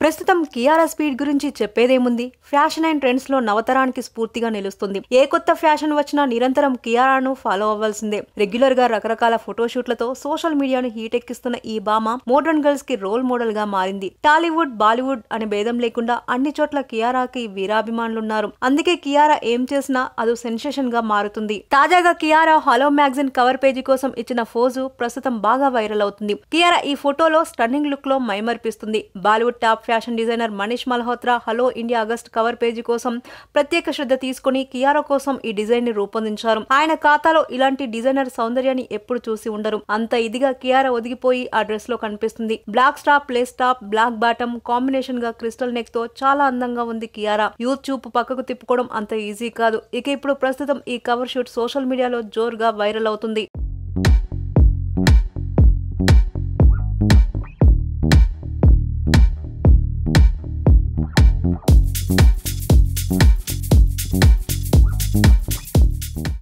ప్రస్తుతం కియారా స్పీడ్ గురించి చెప్పేదేముంది ఫ్యాషన్ అండ్ ట్రెండ్స్ లో నవతరానికి స్ఫూర్తిగా నిలుస్తుంది ఏ కొత్త ఫ్యాషన్ వచ్చినా నిరంతరం కియారాను ఫాలో అవ్వాల్సిందే రెగ్యులర్ గా రకరకాల ఫోటోషూట్లతో సోషల్ మీడియాను హీట్ ఎక్కిస్తున్న ఈ భామ మోడర్న్ గర్ల్స్ కి రోల్ మోడల్ గా మారింది టాలీవుడ్ బాలీవుడ్ అనే భేదం లేకుండా అన్ని చోట్ల కియారాకి వీరాభిమానులున్నారు అందుకే కియారా ఏం చేసినా అదో సెన్సేషన్ గా మారుతుంది తాజాగా Kiara hello magazine cover page కోసం ఇచ్చిన ఫోజు ప్రస్తుతం బాగా వైరల్ అవుతుంది కియారా ఈ ఫోటోలో స్టన్నింగ్ లుక్ లో మైమర్పిస్తుంది Bollywood top fashion designer Manish Malhotra hello India August cover page కోసం ప్రత్యేక శ్రద్ధ తీసుకుని కియారా కోసం ఈ డిజైన్ ని రూపొందించారు ఆయన ఖాతాలో ఇలాంటి డిజైనర్ సౌందర్యాన్ని ఎప్పుడు చూసి ఉండరు అంత ఇదిగా కియారా ఒదిగిపోయి ఆ డ్రెస్ లో కనిపిస్తుంది black strap lace top black bottom combination గా క్రిస్టల్ నెక్ తో చాలా అందంగా ఉంది కియారా యూత్ చూపు పక్కకు తిప్పుకోవడం అంత ఈజీ కాదు ఇక ఇప్పుడు ప్రస్తుతం ఈ కవర్ షూట్ సోషల్ మీడియాలో జోరుగా వైరల్ అవుతుంది